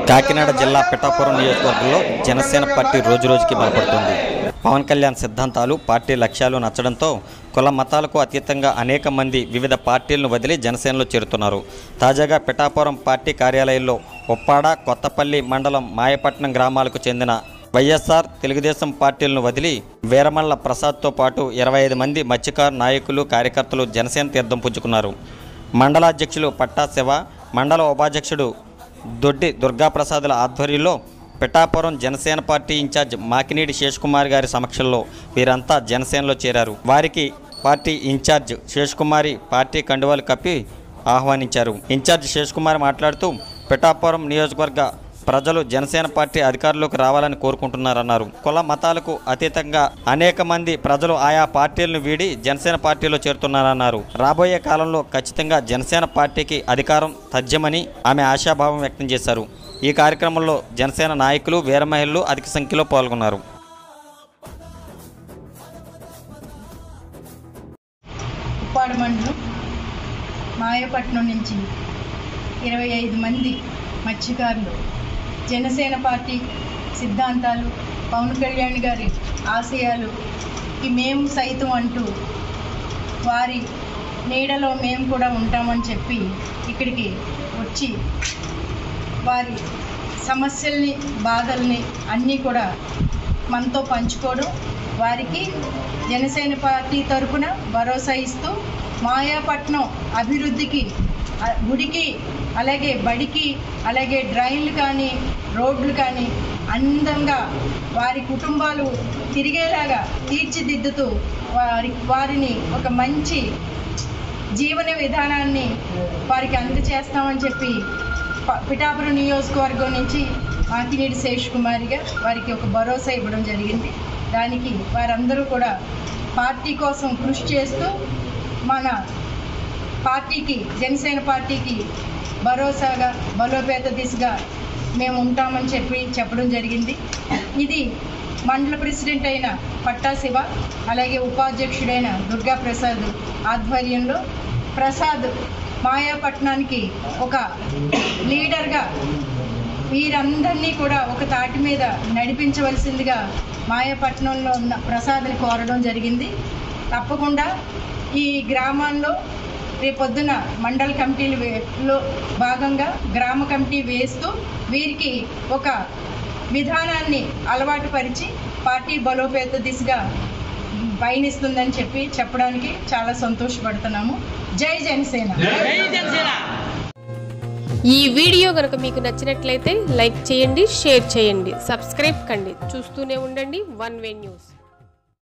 కాకినాడ జిల్లా పిఠాపురం నియోజకవర్గంలో జనసేన పార్టీ రోజురోజుకి బలపడుతుంది పవన్ కళ్యాణ్ సిద్ధాంతాలు పార్టీ లక్ష్యాలు నచ్చడంతో కుల మతాలకు అతీతంగా అనేక మంది వివిధ పార్టీలను వదిలి జనసేనలో చేరుతున్నారు తాజాగా పిఠాపురం పార్టీ కార్యాలయంలో ఉప్పాడ కొత్తపల్లి మండలం మాయపట్నం గ్రామాలకు చెందిన వైఎస్ఆర్ తెలుగుదేశం పార్టీలను వదిలి వీరమల్ల ప్రసాద్తో పాటు ఇరవై ఐదు మంది మత్స్యకారు నాయకులు కార్యకర్తలు జనసేన తీర్థం పుచ్చుకున్నారు మండలాధ్యక్షులు పట్టా శివ మండల ఉపాధ్యక్షుడు దొడ్డి దుర్గాప్రసాదుల ఆధ్వర్యంలో పిఠాపురం జనసేన పార్టీ ఇన్ఛార్జ్ మాకినీడి శేషకుమార్ గారి సమక్షంలో వీరంతా జనసేనలో చేరారు వారికి పార్టీ ఇన్ఛార్జ్ శేషకుమారి పార్టీ కండువాలు కప్పి ఆహ్వానించారు ఇన్ఛార్జ్ శేషకుమార్ మాట్లాడుతూ పిఠాపురం నియోజకవర్గ ప్రజలు జనసేన పార్టీ అధికారంలోకి రావాలని కోరుకుంటున్నారన్నారు కుల మతాలకు అతీతంగా అనేక మంది ప్రజలు ఆయా పార్టీలను వీడి జనసేన పార్టీలో చేరుతున్నారన్నారు రాబోయే కాలంలో ఖచ్చితంగా జనసేన పార్టీకి అధికారం తథ్యమని ఆమె ఆశాభావం వ్యక్తం చేశారు ఈ కార్యక్రమంలో జనసేన నాయకులు వీర మహిళలు అధిక సంఖ్యలో పాల్గొన్నారు ఉప్పాడు మండలం మాయపట్నం నుంచి ఇరవై ఐదు మంది మత్స్యకారులు జనసేన పార్టీ సిద్ధాంతాలు పవన్ కళ్యాణ్ గారి ఆశయాలు ఈ మేము సైతం అంటూ వారి నీడలో మేము కూడా ఉంటామని చెప్పి ఇక్కడికి వచ్చి వారి సమస్యల్ని బాధల్ని అన్నీ కూడా మనతో పంచుకోవడం వారికి జనసేన పార్టీ తరపున భరోసా ఇస్తూ మాయాపట్నం అభివృద్ధికి ఆ గుడికి అలాగే బడికి అలాగే డ్రైన్లు కానీ రోడ్లు కానీ అందంగా వారి కుటుంబాలు తిరిగేలాగా తీర్చిదిద్దుతూ వారి వారిని ఒక మంచి జీవన విధానాన్ని వారికి అందజేస్తామని చెప్పి ప- పిఠాపురం నియోజకవర్గం నుంచి మాకినేడి శేష్ కుమారిగా వారికి ఒక భరోసా ఇవ్వడం జరిగింది దానికి వారందరూ కూడా పార్టీ కోసం కృషి చేస్తూ మన పార్టీకి జనసేన పార్టీకి భరోసాగా బలోపేత దిశగా మేము ఉంటామని చెప్పి చెప్పడం జరిగింది ఇది మండల ప్రెసిడెంట్ అయిన పట్టా శివ అలాగే ఉపాధ్యక్షుడైన దుర్గా ప్రసాద్ ఆధ్వర్యంలో ప్రసాద్ మాయాపట్నానికి ఒక లీడర్గా వీరందరినీ కూడా ఒక తాటి మీద నడిపించవలసిందిగా మాయాపట్నంలో ఉన్న ప్రసాద్ని కోరడం జరిగింది తప్పకుండా ఈ గ్రామాల్లో రేపొద్దున మండల కమిటీలు వే- లో భాగంగా గ్రామ కమిటీ వేస్తూ వీరికి ఒక విధానాన్ని అలవాటు పరిచి పార్టీ బలోపేత దిశగా పయనిస్తుందని చెప్పి చెప్పడానికి చాలా సంతోషపడుతున్నాము జై జనసేన ఈ వీడియో కనుక మీకు నచ్చినట్లయితే లైక్ చేయండి షేర్ చేయండి సబ్స్క్రైబ్ కండి చూస్తూనే ఉండండి వన్ వే న్యూస్